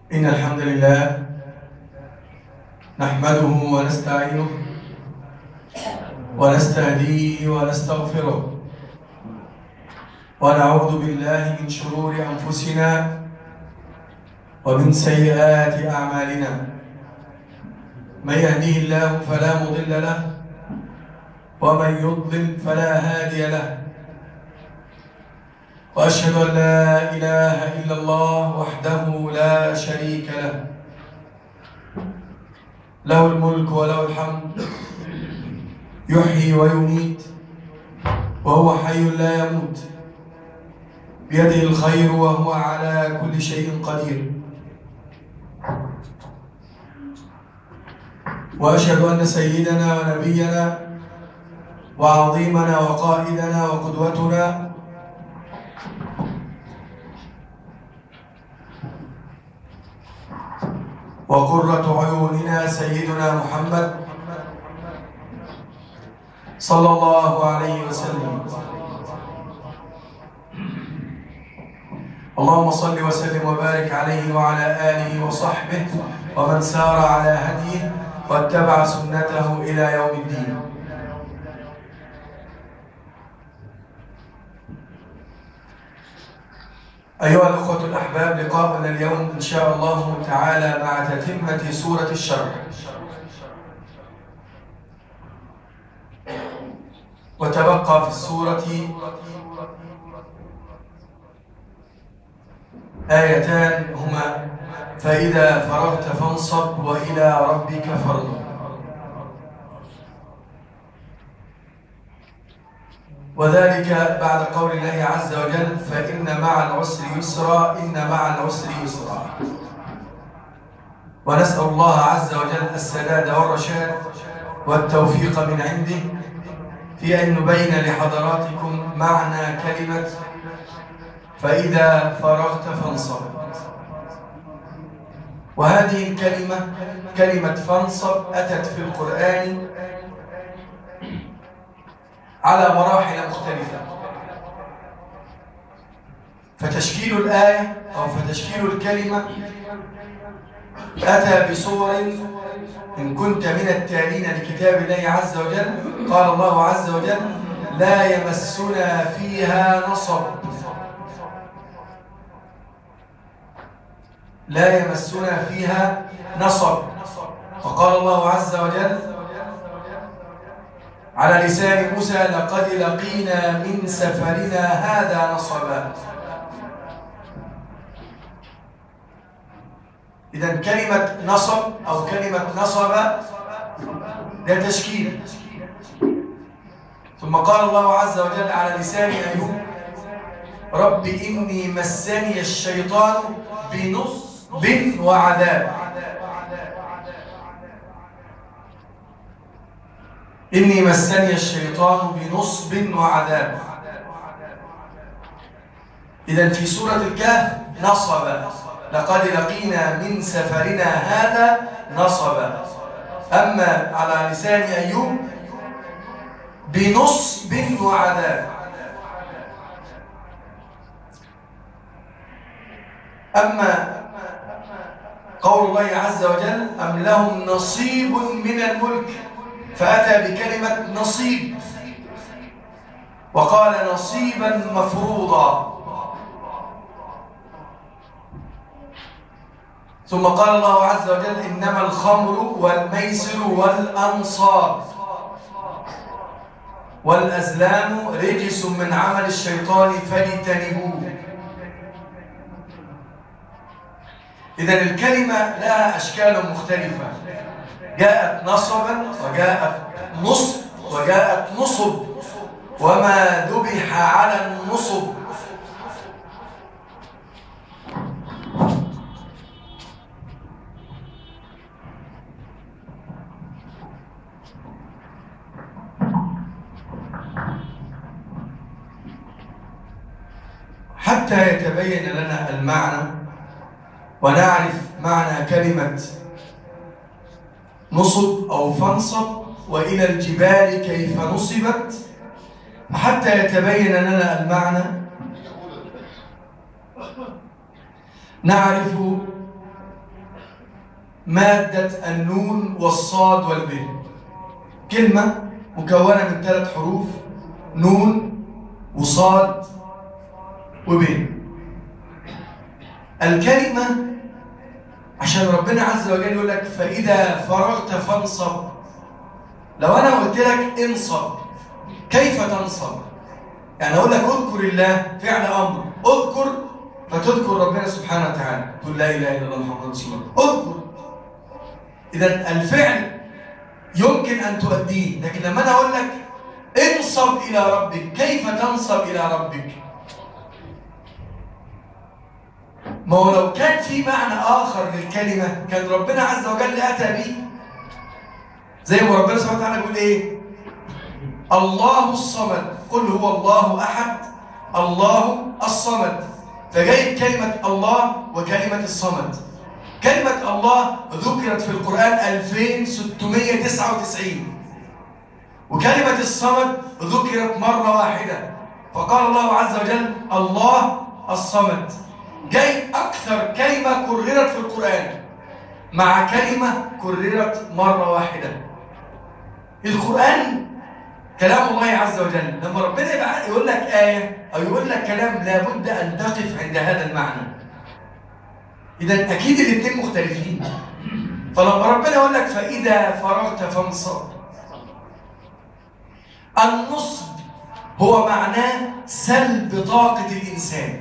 إن الحمد لله نحمده ونستعينه ونستهديه ونستغفره ونعوذ بالله من شرور أنفسنا ومن سيئات أعمالنا من يهديه الله فلا مضل له ومن يضلل فلا هادي له وأشهد أن لا إله إلا الله وحده لا شريك له له الملك وله الحمد يحيي ويميت وهو حي لا يموت بيده الخير وهو على كل شيء قدير وأشهد أن سيدنا ونبينا وعظيمنا وقائدنا وقدوتنا وقرة عيوننا سيدنا محمد صلى الله عليه وسلم اللهم صل وسلم وبارك عليه وعلى آله وصحبه ومن سار على هديه واتبع سنته إلى يوم الدين أيها الأخوة الأحباب لقاؤنا اليوم إن شاء الله تعالى مع تتمة سورة الشرح وتبقى في السورة آيتان هما فإذا فرغت فانصب وإلى ربك فارغب وذلك بعد قول الله عز وجل فإن مع العسر يسرا إن مع العسر يسرا ونسأل الله عز وجل السداد والرشاد والتوفيق من عنده في أن نبين لحضراتكم معنى كلمة فإذا فرغت فانصب وهذه الكلمة كلمة فانصب أتت في القرآن على مراحل مختلفة فتشكيل الآية أو فتشكيل الكلمة أتى بصور إن كنت من التالين لكتاب الله عز وجل قال الله عز وجل لا يمسنا فيها نصب لا يمسنا فيها نصب فقال الله عز وجل على لسان موسى لقد لقينا من سفرنا هذا نصبا إذا كلمة نصب أو كلمة نصب ده تشكيل ثم قال الله عز وجل على لسان أيوب رب إني مسني الشيطان بنصب وعذاب إني مسني الشيطان بنصب وعذاب إذا في سورة الكهف نصب لقد لقينا من سفرنا هذا نصب أما على لسان أيوب بنصب وعذاب أما قول الله عز وجل أم لهم نصيب من الملك فأتى بكلمة نصيب وقال نصيبا مفروضا ثم قال الله عز وجل إنما الخمر والميسر والأنصاب والأزلام رجس من عمل الشيطان فاجتنبوه إذا الكلمة لها أشكال مختلفة جاءت نصبا وجاءت نصب وجاءت نصب وما ذبح على النصب حتى يتبين لنا المعنى ونعرف معنى كلمة نصب أو فانصب وإلى الجبال كيف نصبت حتى يتبين لنا المعنى نعرف مادة النون والصاد والب كلمة مكونة من ثلاث حروف نون وصاد وب الكلمة عشان ربنا عز وجل يقول لك فإذا فرغت فانصب لو أنا قلت لك انصب كيف تنصب؟ يعني أقول لك اذكر الله فعل أمر اذكر فتذكر ربنا سبحانه وتعالى تقول لا إله إلا الله محمد رسول الله اذكر إذا الفعل يمكن أن تؤديه لكن لما أنا أقول لك انصب إلى ربك كيف تنصب إلى ربك ما هو لو كان في معنى آخر للكلمة كان ربنا عز وجل أتى به زي ما ربنا سبحانه وتعالى يقول إيه الله الصمد قل هو الله أحد الله الصمد فجايب كلمة الله وكلمة الصمد كلمة الله ذكرت في القرآن 2699 وكلمة الصمد ذكرت مرة واحدة فقال الله عز وجل الله الصمد جاي أكثر كلمة كررت في القرآن مع كلمة كررت مرة واحدة القرآن كلام الله عز وجل لما ربنا يبقى يقول لك آية أو يقول لك كلام لابد أن تقف عند هذا المعنى إذا أكيد الاثنين مختلفين فلما ربنا يقول لك فإذا فرغت فانصب النصب هو معناه سلب طاقة الإنسان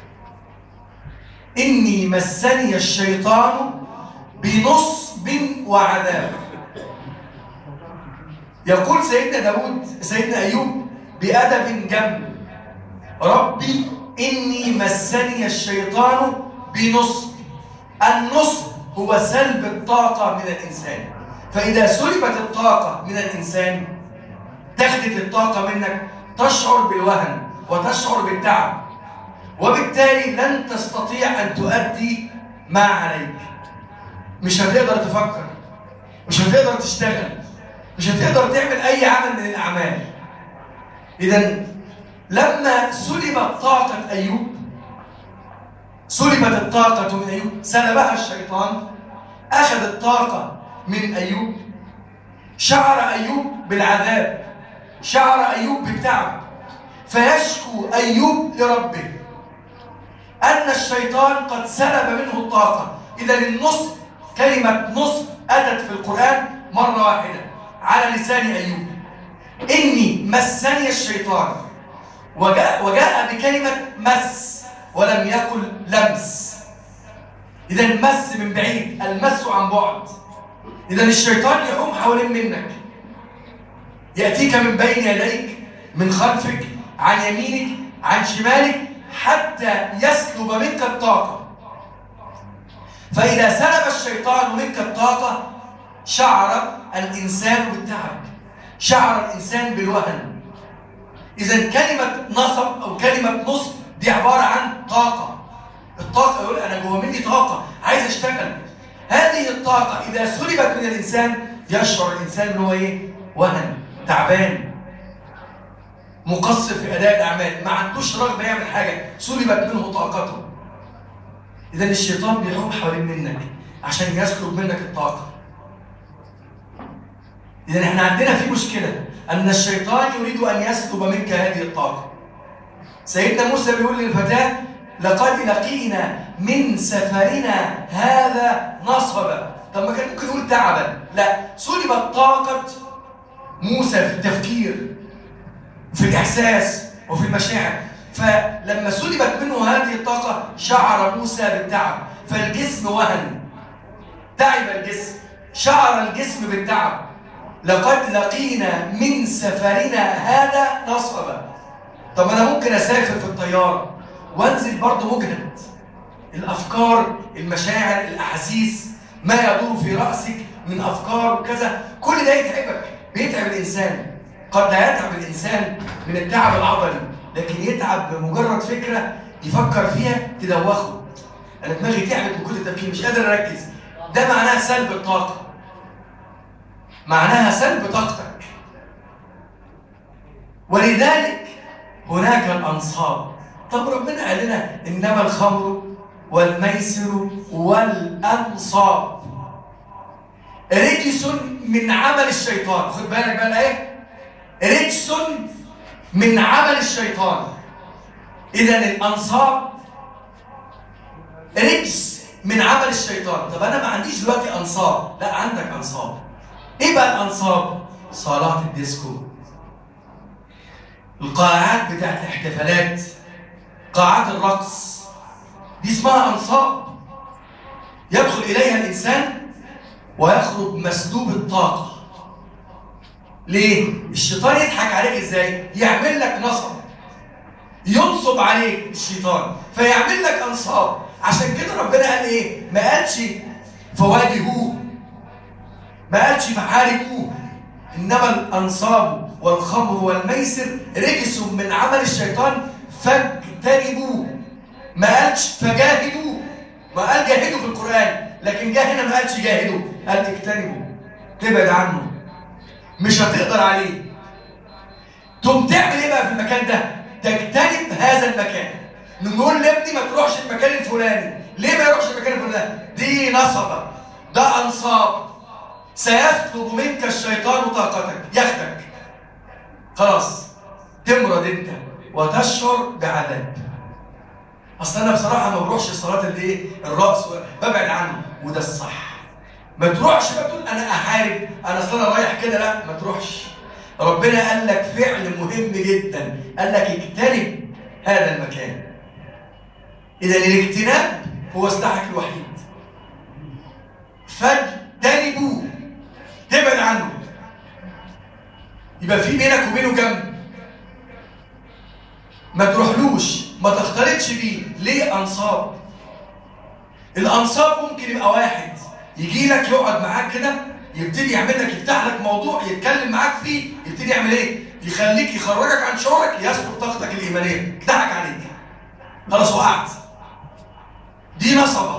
إني مسني الشيطان بنصب وعذاب يقول سيدنا داود سيدنا أيوب بأدب جم ربي إني مسني الشيطان بنصب النصب هو سلب الطاقة من الإنسان فإذا سلبت الطاقة من الإنسان تخدت الطاقة منك تشعر بالوهن وتشعر بالتعب وبالتالي لن تستطيع أن تؤدي ما عليك مش هتقدر تفكر مش هتقدر تشتغل مش هتقدر تعمل أي عمل من الأعمال إذا لما سلبت طاقة أيوب سلبت الطاقة من أيوب سلبها الشيطان أخذ الطاقة من أيوب شعر أيوب بالعذاب شعر أيوب بالتعب فيشكو أيوب لربه أن الشيطان قد سلب منه الطاقة إذا النصب كلمة نصب أتت في القرآن مرة واحدة على لسان أيوب إني مسني الشيطان وجاء, وجاء بكلمة مس ولم يقل لمس إذا المس من بعيد المس عن بعد إذا الشيطان يحوم حوالين منك يأتيك من بين يديك من خلفك عن يمينك عن شمالك حتى يسلب منك الطاقة فإذا سلب الشيطان منك الطاقة شعر الإنسان بالتعب شعر الإنسان بالوهن إذا كلمة نصب أو كلمة نصب دي عبارة عن طاقة الطاقة يقول أنا جوه مني طاقة عايز أشتغل هذه الطاقة إذا سلبت من الإنسان يشعر الإنسان إن هو إيه؟ وهن تعبان مقصر في أداء الأعمال ما عندوش رغبة يعمل حاجة سلبت منه طاقته إذا الشيطان بيحوم حوالين منك عشان يسلب منك الطاقة إذا إحنا عندنا في مشكلة أن الشيطان يريد أن يسلب منك هذه الطاقة سيدنا موسى بيقول للفتاة لقد لقينا من سفرنا هذا نصبا طب ما كان ممكن يقول تعبا لا سلبت طاقة موسى في التفكير في الإحساس وفي المشاعر فلما سلبت منه هذه الطاقة شعر موسى بالتعب فالجسم وهن تعب الجسم شعر الجسم بالتعب لقد لقينا من سفرنا هذا نصبا طب انا ممكن اسافر في الطياره وانزل برضه مجهد الافكار المشاعر الاحاسيس ما يدور في راسك من افكار وكذا كل ده يتعبك بيتعب الانسان قد لا يتعب الانسان من التعب العضلي لكن يتعب بمجرد فكره يفكر فيها تدوخه انا دماغي تعبت من كل التفكير مش قادر اركز ده معناه سلب الطاقه معناها سلب طاقتك ولذلك هناك الأنصاب طب ربنا قال لنا إنما الخمر والميسر والأنصاب رجس من عمل الشيطان خد بالك بقى الايه رجس من عمل الشيطان اذا الانصاب رجس من عمل الشيطان طب انا ما عنديش دلوقتي انصاب لا عندك انصاب ايه بقى الانصاب صالات الديسكو القاعات بتاعت الاحتفالات قاعات الرقص دي اسمها انصاب يدخل اليها الانسان ويخرج مسلوب الطاقه ليه الشيطان يضحك عليك ازاي يعمل لك نصب ينصب عليك الشيطان فيعمل لك انصاب عشان كده ربنا قال ايه ما قالش فواجهوه ما قالش فحاربوه انما الانصاب والخمر والميسر رجس من عمل الشيطان فاجتنبوه ما قالش فجاهدوه ما قال جاهدوا في القران لكن جه هنا ما قالش جاهدوا قال اجتنبوا تبعد عنه مش هتقدر عليه تقوم تعمل ايه بقى في المكان ده تجتنب هذا المكان نقول لابني ما تروحش المكان الفلاني ليه ما يروحش المكان الفلاني دي نصبة ده انصاب سيسلب منك الشيطان طاقتك ياخدك خلاص تمرض انت وتشعر بعذاب اصل انا بصراحه ما بروحش صلاه الايه الراس ببعد عنه وده الصح ما تروحش بقى تقول انا احارب انا اصل انا رايح كده لا ما تروحش ربنا قال لك فعل مهم جدا قال لك اجتنب هذا المكان اذا الاجتناب هو سلاحك الوحيد فاجتنبوه تبعد عنه يبقى في بينك وبينه جنب ما تروحلوش ما تختلطش بيه ليه انصاب الانصاب ممكن يبقى واحد يجي لك يقعد معاك كده يبتدي يعمل لك يفتح لك موضوع يتكلم معاك فيه يبتدي يعمل ايه يخليك يخرجك عن شعورك يسقط طاقتك الايمانيه ضحك عليك خلاص وقعت دي نصبه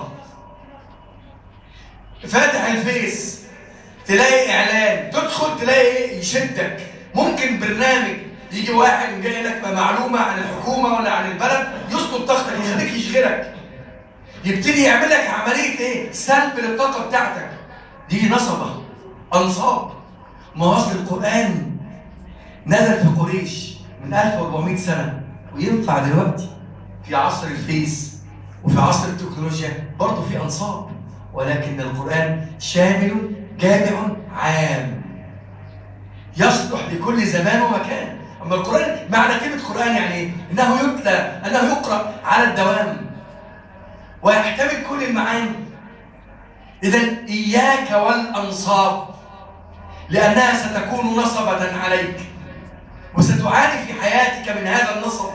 فاتح الفيس تلاقي اعلان تدخل تلاقي ايه يشدك ممكن برنامج يجي واحد جاي لك معلومه عن الحكومه ولا عن البلد يسقط طاقتك يخليك يشغلك يبتدي يعمل لك عمليه ايه سلب للطاقه بتاعتك دي نصبه انصاب ما اصل القران نزل في قريش من 1400 سنه وينفع دلوقتي في عصر الفيس وفي عصر التكنولوجيا برضه في انصاب ولكن القران شامل جامع عام يصلح لكل زمان ومكان اما القران معنى كلمه قران يعني ايه انه يتلى انه يقرا على الدوام ويحتمل كل المعاني اذا اياك والانصاب لانها ستكون نصبه عليك وستعاني في حياتك من هذا النصب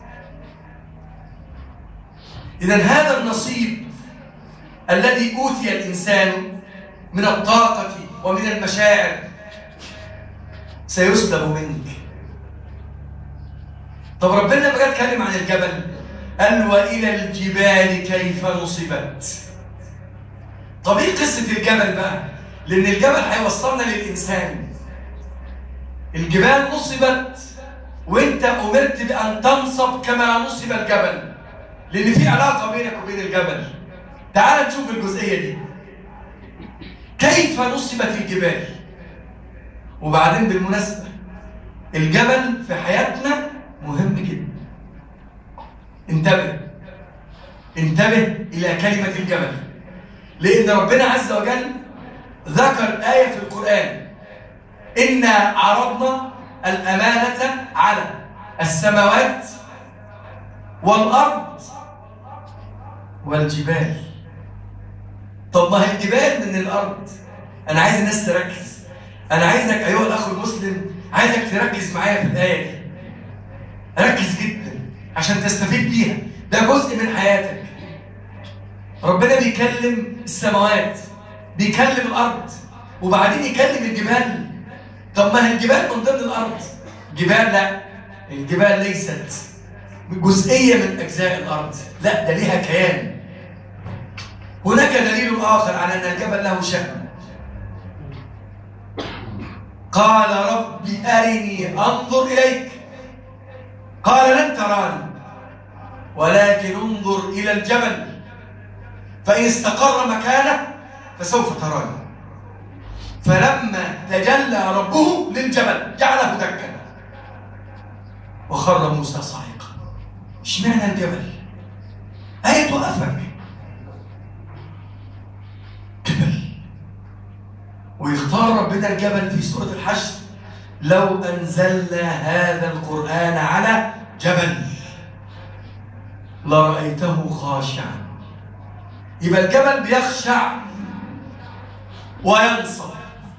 اذا هذا النصيب الذي اوتي الانسان من الطاقه ومن المشاعر سيسلب منك طب ربنا لما جه اتكلم عن الجبل قال والى الجبال كيف نصبت طب ايه قصه الجبل بقى لان الجبل هيوصلنا للانسان الجبال نصبت وانت امرت بان تنصب كما نصب الجبل لان في علاقه بينك وبين الجبل تعال نشوف الجزئيه دي كيف نصبت الجبال وبعدين بالمناسبه الجبل في حياتنا مهم جدا انتبه انتبه الى كلمه الجبل لان ربنا عز وجل ذكر ايه في القران انا عرضنا الامانه على السماوات والارض والجبال طب ما هي الجبال من الارض انا عايز الناس تركز انا عايزك ايها الاخ المسلم عايزك تركز معايا في الايه دي ركز جدا عشان تستفيد بيها ده جزء من حياتك ربنا بيكلم السماوات بيكلم الارض وبعدين يكلم الجبال طب ما هي الجبال من ضمن الارض جبال لا الجبال ليست جزئيه من اجزاء الارض لا ده ليها كيان هناك دليل اخر على ان الجبل له شأن قال رب ارني انظر اليك قال لن تراني ولكن انظر الى الجبل فان استقر مكانه فسوف تراني فلما تجلى ربه للجبل جعله دكا وخر موسى صاعقا اشمعنى الجبل ايه توقفك جبل ويختار ربنا الجبل في سوره الحشر لو انزلنا هذا القران على جبل لرايته خاشعا يبقى الجبل بيخشع وينصب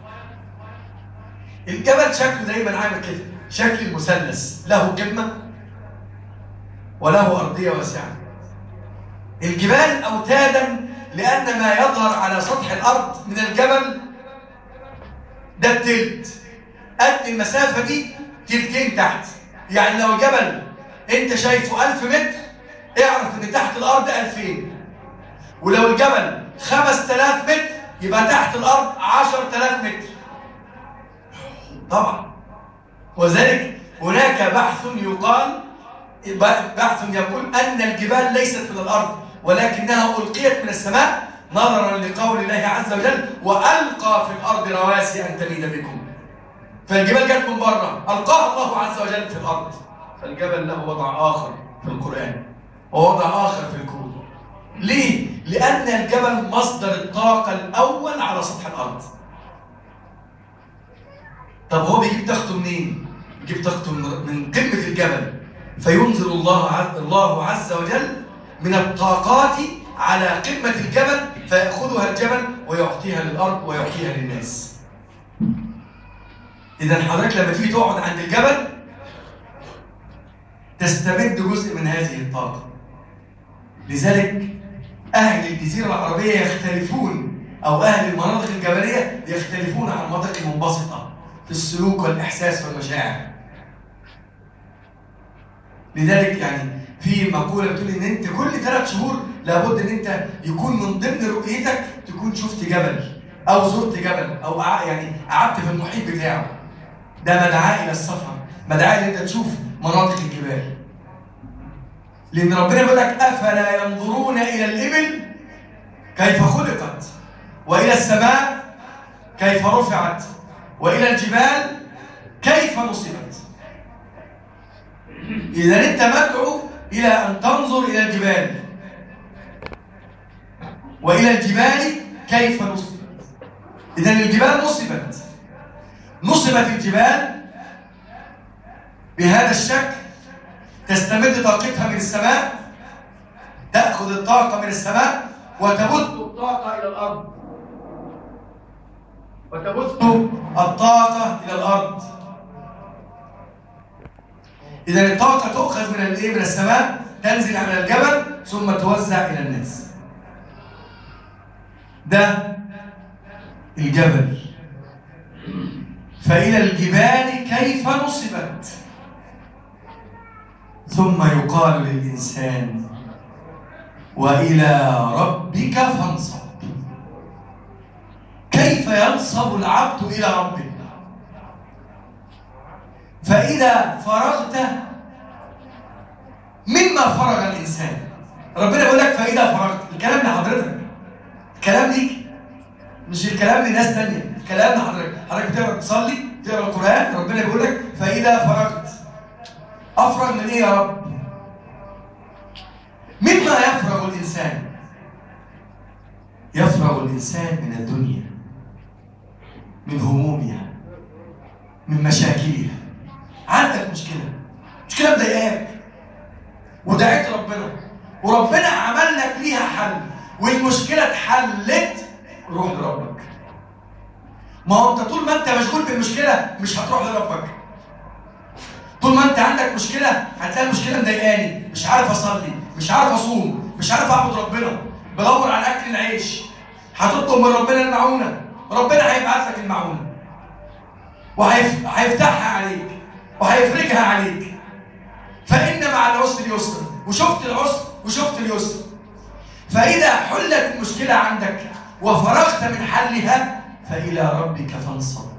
الجبل شكله دايما عامل كده شكل المثلث له قمه وله ارضيه واسعه الجبال اوتادا لان ما يظهر على سطح الارض من الجبل ده التلت قد المسافه دي تلتين تحت يعني لو الجبل انت شايفه 1000 متر اعرف ان تحت الارض 2000 ولو الجبل 5000 متر يبقى تحت الارض 10000 متر طبعا وذلك هناك بحث يقال بحث يقول ان الجبال ليست من الارض ولكنها القيت من السماء نظرا لقول الله عز وجل والقى في الارض رواسي ان تميد بكم فالجبال جت من بره القاها الله عز وجل في الارض فالجبل له وضع اخر في القران ووضع اخر في الكون ليه لان الجبل مصدر الطاقه الاول على سطح الارض طب هو بيجيب طاقته منين بيجيب طاقته من قمه الجبل فينزل الله الله عز وجل من الطاقات على قمه الجبل فياخذها الجبل ويعطيها للارض ويعطيها للناس اذا حضرتك لما تيجي تقعد عند الجبل تستمد جزء من هذه الطاقه لذلك اهل الجزيره العربيه يختلفون او اهل المناطق الجبليه يختلفون عن المناطق المنبسطه في السلوك والاحساس والمشاعر لذلك يعني في مقوله بتقول ان انت كل ثلاث شهور لابد ان انت يكون من ضمن رؤيتك تكون شفت جبل او زرت جبل او يعني قعدت في المحيط بتاعه ده مدعاة الى السفر مدعاة ان انت تشوف مناطق الجبال لان ربنا بيقول لك افلا ينظرون الى الابل كيف خلقت والى السماء كيف رفعت والى الجبال كيف نصبت اذا انت مدعو الى ان تنظر الى الجبال والى الجبال كيف نصبت اذا الجبال نصبت نصبت الجبال بهذا الشكل تستمد طاقتها من السماء تأخذ الطاقة من السماء وتبث الطاقة إلى الأرض وتبث الطاقة إلى الأرض إذا الطاقة تؤخذ من الإيه من السماء تنزل على الجبل ثم توزع إلى الناس ده الجبل فإلى الجبال كيف نصبت ثم يقال للإنسان وإلى ربك فانصب كيف ينصب العبد إلى ربه فإذا فرغت مما فرغ الإنسان ربنا يقول لك فإذا فرغت الكلام لحضرتك الكلام ليك مش الكلام لناس تانية الكلام لحضرتك حضرتك بتقرا تصلي تقرا القرآن ربنا بيقول لك فإذا فرغت أفرغ من إيه يا رب؟ مما يفرغ الإنسان؟ يفرغ الإنسان من الدنيا من همومها من مشاكلها عندك مشكلة مشكلة مضايقاك ودعيت ربنا وربنا عمل لك ليها حل والمشكلة اتحلت روح لربك ما هو انت طول ما انت مشغول بالمشكلة مش هتروح لربك طول ما انت عندك مشكله هتلاقي المشكله مضايقاني مش عارف اصلي مش عارف اصوم مش عارف اعبد ربنا بدور على اكل العيش هتطلب من ربنا المعونه ربنا هيبعت لك المعونه وهيفتحها عليك وهيفرجها عليك فان مع العسر يسرا وشفت العسر وشفت اليسر فاذا حلت المشكله عندك وفرغت من حلها فالى ربك فانصب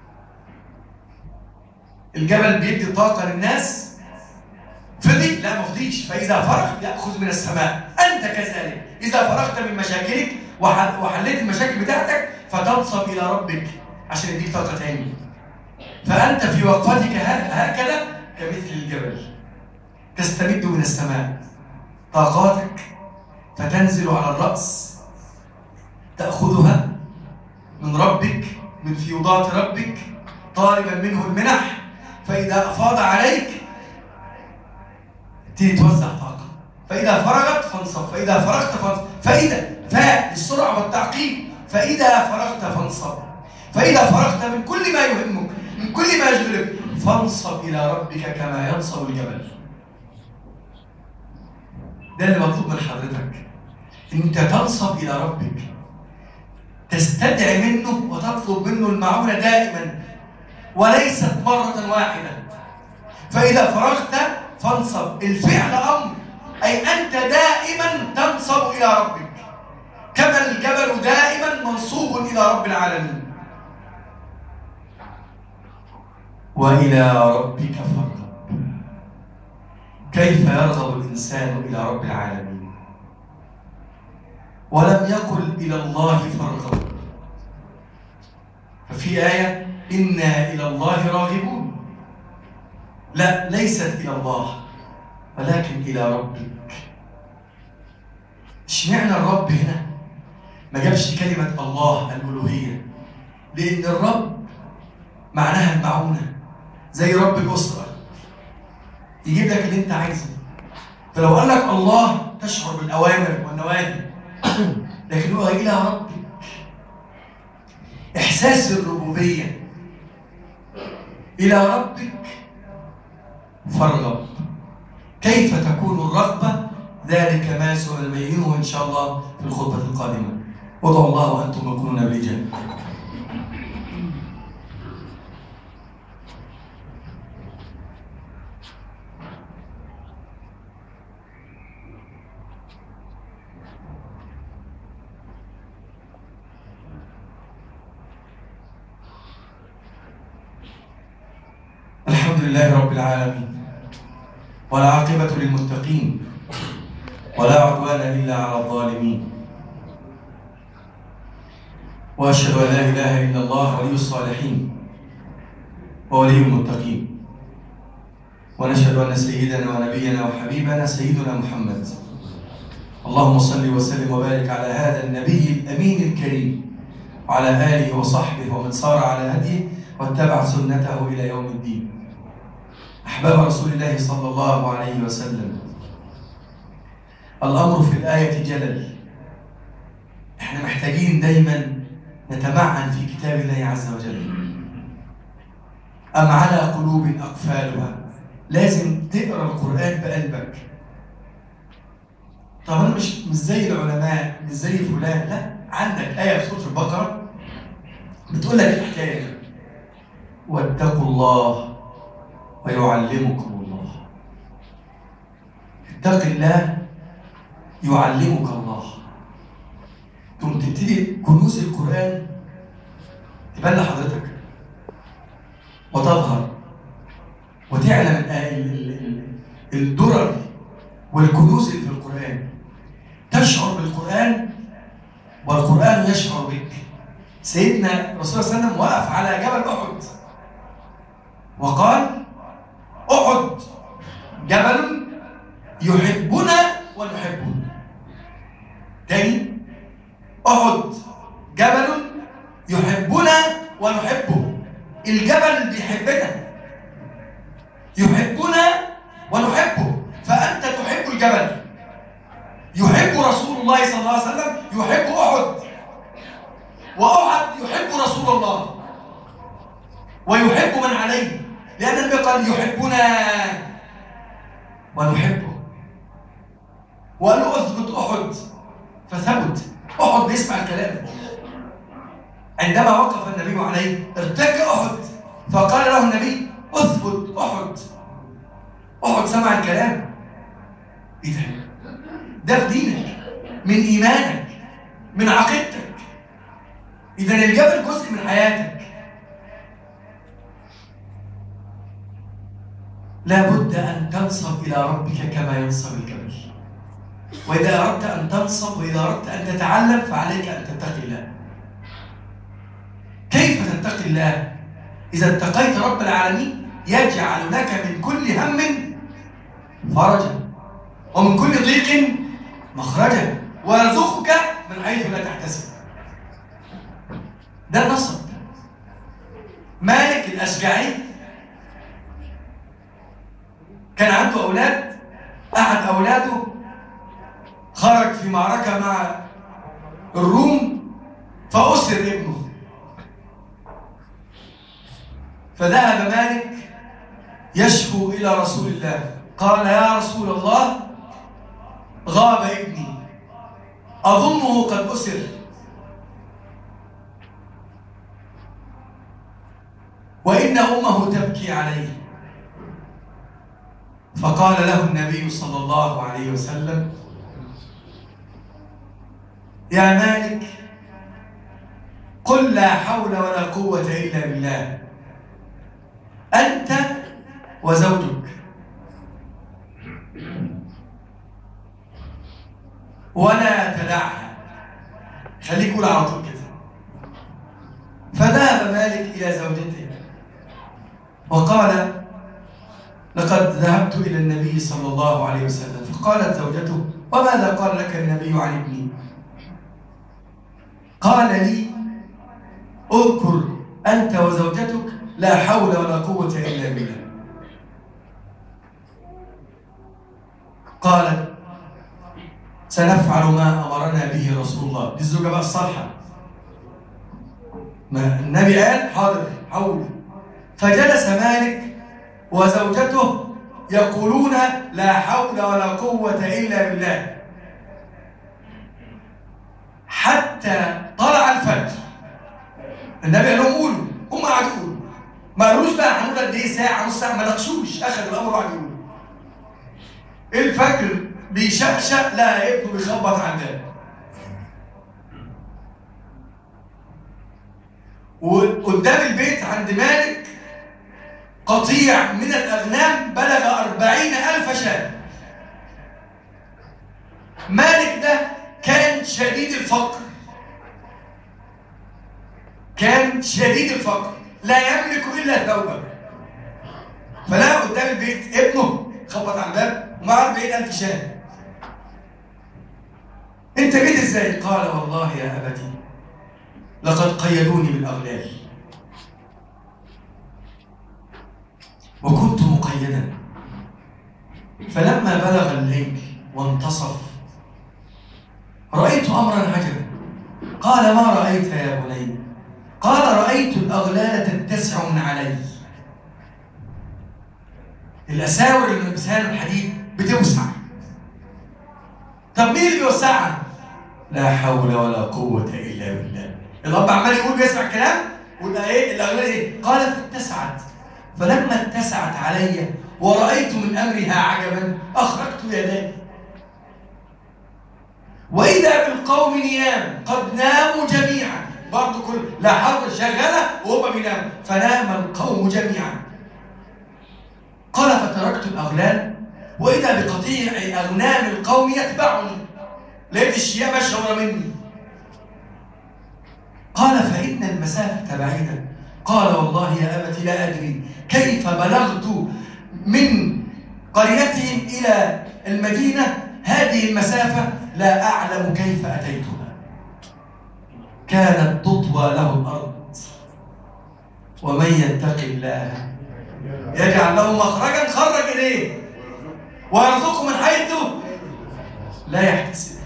الجبل بيدي طاقه للناس فضي لا ما فضيش فاذا فرغت ياخذ من السماء انت كذلك اذا فرغت من مشاكلك وحليت المشاكل بتاعتك فتنصب الى ربك عشان يديك طاقة تاني فأنت في وقفتك هكذا كمثل الجبل تستمد من السماء طاقاتك فتنزل على الرأس تأخذها من ربك من فيوضات ربك طالبا منه المنح فإذا أفاض عليك تيجي توزع طاقة فإذا فرغت فانصب فإذا فرغت فانصب فإذا فاء السرعة والتعقيب فإذا فرغت فانصب فإذا فرغت من كل ما يهمك من كل ما يشغلك فانصب إلى ربك كما ينصب الجبل ده اللي مطلوب من حضرتك انت تنصب الى ربك تستدعي منه وتطلب منه المعونة دائما وليست مرة واحدة فإذا فرغت فانصب الفعل أمر أي أنت دائما تنصب إلى ربك كما الجبل دائما منصوب إلى رب العالمين وإلى ربك فارغب كيف يرغب الإنسان إلى رب العالمين ولم يقل إلى الله فارغب ففي آية إنا إلى الله راغبون لا ليست إلى الله ولكن إلى ربك اشمعنى الرب هنا ما جابش كلمة الله الألوهية لأن الرب معناها المعونة زي رب الأسرة يجيب لك اللي أنت عايزه فلو قال لك الله تشعر بالأوامر والنواهي لكن هو إلى ربك إحساس الربوبية إلى ربك فارغب كيف تكون الرغبة ذلك ما سنبينه إن شاء الله في الخطبة القادمة وادعوا الله وأنتم مكونون بالإجابة لله رب العالمين والعاقبة للمتقين ولا عدوان إلا على الظالمين وأشهد أن لا إله إلا الله ولي الصالحين وولي المتقين ونشهد أن سيدنا ونبينا وحبيبنا سيدنا محمد اللهم صل وسلم وبارك على هذا النبي الأمين الكريم وعلى آله وصحبه ومن صار على هديه واتبع سنته إلى يوم الدين أحباب رسول الله صلى الله عليه وسلم الأمر في الآية جلل احنا محتاجين دايما نتمعن في كتاب الله عز وجل أم على قلوب أقفالها لازم تقرأ القرآن بقلبك طب أنا مش مش زي العلماء مش زي فلان لا عندك آية في سورة البقرة بتقول لك الحكاية واتقوا الله ويعلمكم الله اتق الله يعلمك الله ثم تبتدي كنوز القرآن تبان لحضرتك وتظهر وتعلم الدرر والكنوز اللي في القرآن تشعر بالقرآن والقرآن يشعر بك سيدنا الرسول صلى الله عليه وسلم وقف على جبل أحد وقال احد جبل يحبنا ونحبه تاني احد جبل يحبنا ونحبه الجبل بيحبنا يحبنا ونحبه فأنت تحب الجبل يحب رسول الله صلى الله عليه وسلم يحب أحد وأحد يحب رسول الله ويحب من عليه لأن النبي قال يحبنا ونحبه وقال له اثبت أحد فثبت أحد بيسمع الكلام عندما وقف النبي عليه ارتك أحد فقال له النبي اثبت أحد أحد سمع الكلام إيه ده؟ ده في دينك من إيمانك من عقيدتك إذا الجبل جزء من حياتك لابد أن تنصب إلى ربك كما ينصب الجبل وإذا أردت أن تنصب وإذا أردت أن تتعلم فعليك أن تتقي الله كيف تتقي تتق الله إذا اتقيت رب العالمين يجعل لك من كل هم فرجا ومن كل ضيق مخرجا ويرزقك من حيث لا تحتسب ده النصب مالك الأشجعي كان عنده أولاد أحد أولاده خرج في معركة مع الروم فأسر ابنه فذهب مالك يشكو إلى رسول الله قال يا رسول الله غاب ابني أظنه قد أسر وإن أمه تبكي عليه فقال له النبي صلى الله عليه وسلم يا مالك قل لا حول ولا قوة إلا بالله أنت وزوجك ولا تدعها خليك قول على طول كده فذهب مالك إلى زوجته وقال لقد ذهبت إلى النبي صلى الله عليه وسلم فقالت زوجته وماذا قال لك النبي عن ابني قال لي اذكر أنت وزوجتك لا حول ولا قوة إلا بالله قالت سنفعل ما أمرنا به رسول الله دي الزوجة بقى الصالحة ما النبي قال حاضر حول فجلس مالك وزوجته يقولون لا حول ولا قوة إلا بالله حتى طلع الفجر النبي قال لهم قولوا هم قعدوا يقولوا ما قالوش بقى هنقول قد ايه ساعة نص ساعة ما ناقشوش أخذ الأمر وقعد يقولوا الفجر بيشقشق لا ابنه بيخبط على الباب وقدام البيت عند مالك قطيع من الأغنام بلغ أربعين ألف شاة مالك ده كان شديد الفقر كان شديد الفقر لا يملك إلا ثوبا فلا قدام البيت ابنه خبط على الباب ومعاه 40000 شاه انت جيت ازاي قال والله يا ابتي لقد قيدوني بالاغلال وكنت مقيدا فلما بلغ الليل وانتصف رايت امرا عجبا قال ما رايت يا بني قال رايت الاغلال تتسع من علي الاساور اللي لابسها له الحديد بتوسع طب مين اللي بيوسعها؟ لا حول ولا قوة إلا بالله الأب عمال يقول بيسمع الكلام ويبقى إيه الأغلال إيه؟ قال فاتسعت فلما اتسعت علي ورأيت من أمرها عجبا أخرجت يداي وإذا بالقوم نيام قد ناموا جميعا برضه كل لا حرب شغالة وهم بيناموا فنام القوم جميعا قال فتركت الأغلال وإذا بقطيع أغنام القوم يتبعني لقيت الشياه ماشيه ورا مني قال فإن المسافة بعيدة قال والله يا أبت لا أدري كيف بلغت من قريتهم إلى المدينة هذه المسافة لا أعلم كيف أتيتها كانت تطوى له الأرض ومن يتق الله يجعل له مخرجا خرج إليه ويرزقه من حيث لا يحتسب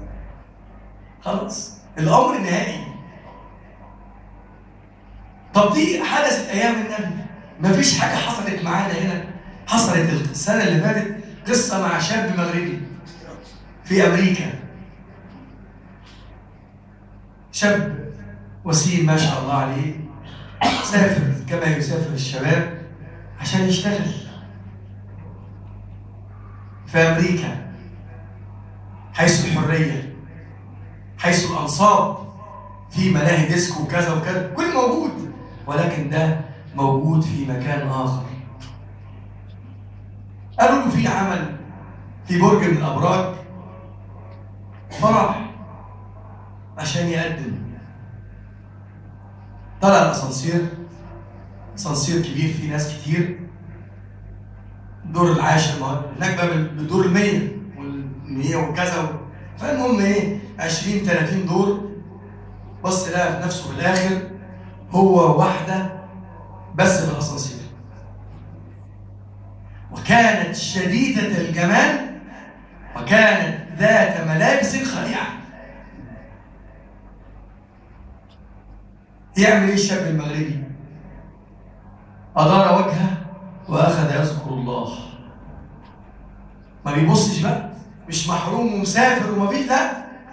خلاص الأمر نهائي طب دي حدثت أيام النبي مفيش حاجة حصلت معانا هنا حصلت السنة اللي فاتت قصة مع شاب مغربي في أمريكا شاب وسيم ما شاء الله عليه سافر كما يسافر الشباب عشان يشتغل في أمريكا حيث الحرية حيث الأنصاب في ملاهي ديسكو وكذا وكذا كل موجود ولكن ده موجود في مكان آخر قالوا له في عمل في برج من الأبراج فراح عشان يقدم طلع الاسانسير اسانسير كبير فيه ناس كتير الدور العاشر ما هو هناك بقى بالدور ال 100 وال 100 وكذا فالمهم ايه 20 30 دور بص لقى في نفسه في الاخر هو واحده بس في الاسانسير وكانت شديده الجمال وكانت ذات ملابس خليعه يعمل ايه الشاب المغربي ادار وجهه واخذ يذكر الله ما بيبصش بقى مش محروم ومسافر وما فيش لا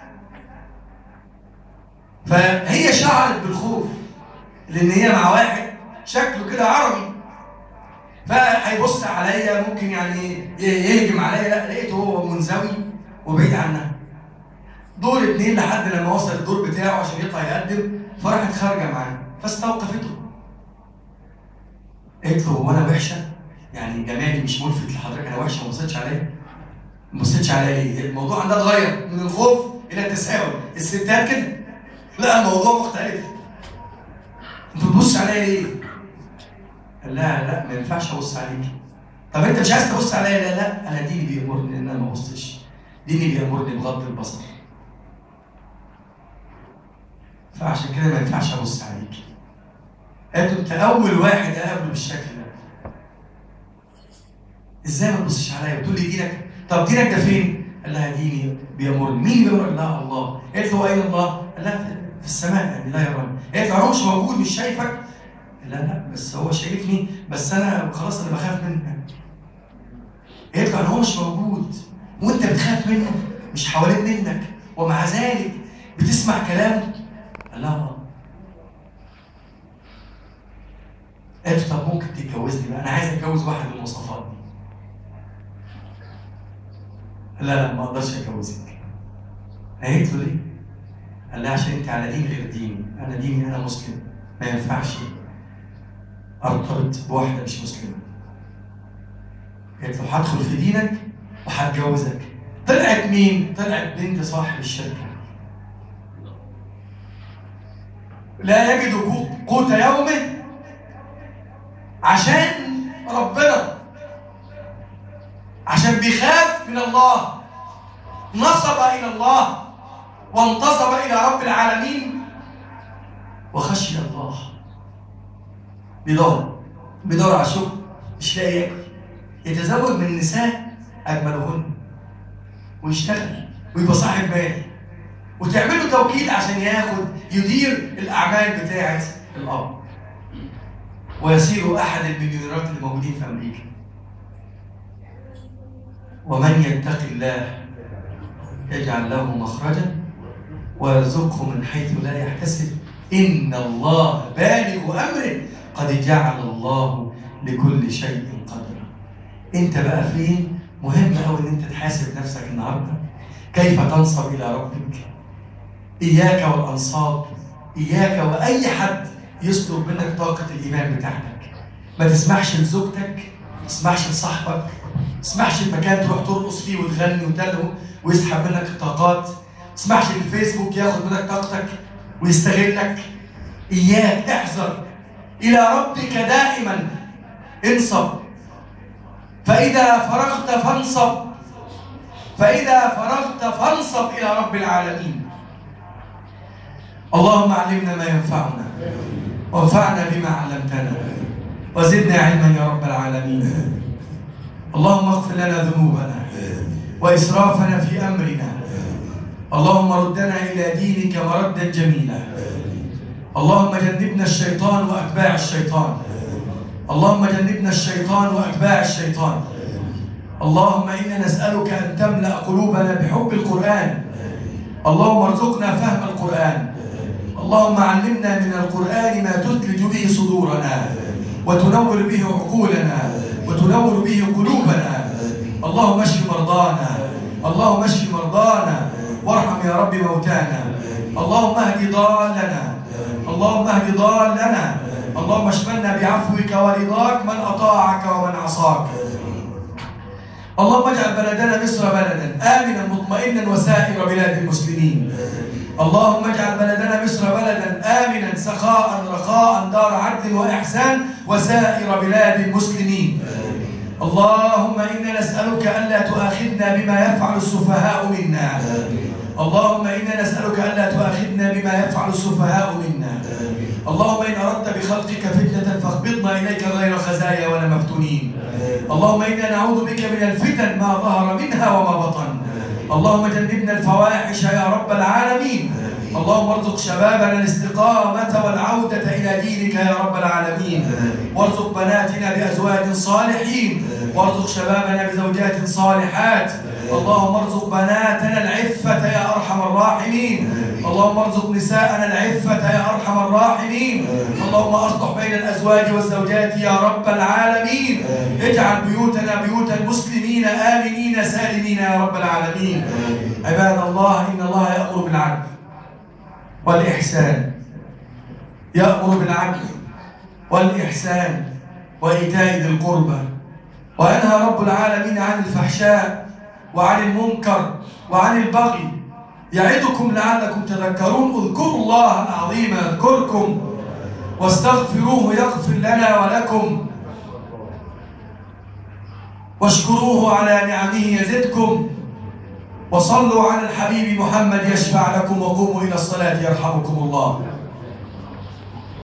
فهي شعرت بالخوف لان هي مع واحد شكله كده عربي فهيبص عليا ممكن يعني يهجم عليا لا لقيته هو منزوي وبعيد عنها دور اتنين لحد لما وصل الدور بتاعه عشان يطلع يقدم فراحت خارجه معاه فاستوقفته قالت له هو انا وحشه؟ يعني جمالي مش ملفت لحضرتك انا وحشه ما بصيتش عليا؟ ما بصيتش عليا ليه؟ الموضوع عندها اتغير من الخوف الى التساؤل، الستات كده لا الموضوع مختلف. انت بتبص عليا ليه؟ قال لها لا ما ينفعش ابص عليك. طب انت مش عايز تبص عليا لا لا انا ديني بيامرني ان انا ما ابصش. ديني بيامرني بغض البصر. فعشان كده ما ينفعش ابص عليك. قالت له انت اول واحد اقابله بالشكل ده. ازاي ما تبصش عليا؟ بتقول لي دينك طب دينك ده فين؟ قال لها ديني بيامرني، مين بيامرك؟ لا الله. قالت له اين الله؟ قال لها في السماء يعني لا يراني. قالت له هو مش موجود مش شايفك؟ لا لا بس هو شايفني بس انا خلاص انا بخاف منك. قالت له انا هو مش موجود وانت بتخاف منه مش حوالين منك ومع ذلك بتسمع كلامه؟ قال لها اه. قالت له طب ممكن تتجوزني بقى انا عايز اتجوز واحد من المواصفات دي. لا لا ما اقدرش اتجوزك. قالت له ليه؟ قال لها عشان انت على دين غير ديني، انا ديني انا مسلم ما ينفعش ارتبط بواحده مش مسلمه. قالت له هدخل في دينك وهتجوزك. طلعت مين؟ طلعت بنت صاحب الشركه. لا يجد قوت يومه عشان ربنا عشان بيخاف من الله نصب الى الله وانتصب الى رب العالمين وخشي الله بيدور بيدور على شغل مش لاقي ياكل يتزوج من نساء اجملهن ويشتغل ويبقى صاحب مال وتعمل له توكيل عشان ياخد يدير الاعمال بتاعه الاب ويصير احد المليونيرات اللي موجودين في امريكا ومن يتق الله يجعل له مخرجا ويرزقه من حيث لا يحتسب ان الله بالغ امره قد جعل الله لكل شيء قدرا انت بقى فين مهم قوي ان انت تحاسب نفسك النهارده كيف تنصب الى ربك اياك والانصاب اياك واي حد يسلب منك طاقه الايمان بتاعتك ما تسمحش لزوجتك ما تسمحش لصاحبك ما تسمحش المكان تروح ترقص فيه وتغني وتلهو ويسحب منك الطاقات ما تسمحش للفيسبوك ياخد منك طاقتك ويستغلك اياك احذر الى ربك دائما انصب فاذا فرغت فانصب فاذا فرغت فانصب الى رب العالمين اللهم علمنا ما ينفعنا وانفعنا بما علمتنا وزدنا علما يا رب العالمين اللهم اغفر لنا ذنوبنا واسرافنا في امرنا اللهم ردنا الى دينك مردا جميلا اللهم جنبنا الشيطان واتباع الشيطان اللهم جنبنا الشيطان واتباع الشيطان اللهم انا نسالك ان تملا قلوبنا بحب القران اللهم ارزقنا فهم القران اللهم علمنا من القران ما تثلج به صدورنا وتنور به عقولنا وتنور به قلوبنا اللهم اشف مرضانا اللهم اشف مرضانا وارحم يا رب موتانا اللهم اهد ضالنا اللهم اهد ضالنا اللهم اشملنا بعفوك ورضاك من اطاعك ومن عصاك اللهم اجعل بلدنا مصر بلدا امنا مطمئنا وسائر بلاد المسلمين اللهم اجعل بلدنا مصر بلدا امنا آمنا سخاء رخاء دار عدل وإحسان وسائر بلاد المسلمين اللهم إنا نسألك ألا تؤاخذنا بما يفعل السفهاء منا اللهم إنا نسألك ألا تؤاخذنا بما يفعل السفهاء منا اللهم إن أردت بخلقك فتنة فاقبضنا إليك غير خزايا ولا مفتونين اللهم إنا نعوذ بك من الفتن ما ظهر منها وما بطن اللهم جنبنا الفواحش يا رب العالمين اللهم ارزق شبابنا الاستقامة والعودة إلى دينك يا رب العالمين وارزق بناتنا بأزواج صالحين وارزق شبابنا بزوجات صالحات اللهم ارزق بناتنا العفة يا أرحم الراحمين اللهم ارزق نساءنا العفة يا أرحم الراحمين اللهم أصلح بين الأزواج والزوجات يا رب العالمين اجعل بيوتنا بيوت المسلمين آمنين سالمين يا رب العالمين عباد الله إن الله يأمر بالعدل والإحسان يأمر بالعدل والإحسان وإيتاء ذي القربى وينهى رب العالمين عن الفحشاء وعن المنكر وعن البغي يعدكم لعلكم تذكرون اذكروا الله العظيم يذكركم واستغفروه يغفر لنا ولكم واشكروه على نعمه يزدكم وصلوا على الحبيب محمد يشفع لكم وقوموا إلى الصلاة يرحمكم الله